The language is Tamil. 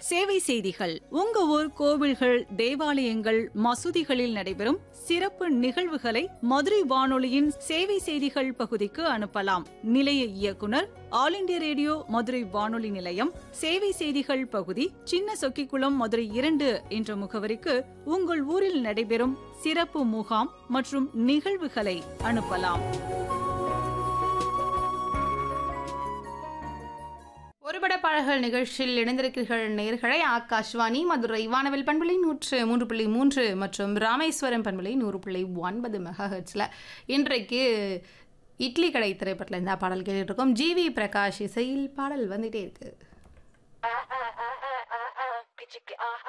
சேவை செய்திகள் உங்க ஊர் கோவில்கள் தேவாலயங்கள் மசூதிகளில் நடைபெறும் சிறப்பு நிகழ்வுகளை மதுரை வானொலியின் சேவை செய்திகள் பகுதிக்கு அனுப்பலாம் நிலைய இயக்குனர் ஆல் இண்டியா ரேடியோ மதுரை வானொலி நிலையம் சேவை செய்திகள் பகுதி சின்ன சொக்கிக்குளம் மதுரை இரண்டு என்ற முகவரிக்கு உங்கள் ஊரில் நடைபெறும் சிறப்பு முகாம் மற்றும் நிகழ்வுகளை அனுப்பலாம் ஒருபட பாடல்கள் நிகழ்ச்சியில் இணைந்திருக்கிறீர்கள் நேர்களை ஆகாஷ்வாணி மதுரை வானவில் பண்பலை நூற்று மூன்று புள்ளி மூன்று மற்றும் ராமேஸ்வரம் பண்பலை நூறு புள்ளி ஒன்பது மெகாஹெட்ஸில் இன்றைக்கு இட்லி கடை திரைப்படத்தில் இந்த பாடல் கேட்டுட்டு இருக்கோம் ஜிவி பிரகாஷ் இசையில் பாடல் வந்துட்டே இருக்கு ah ah ah ah ah ah, pichiki ah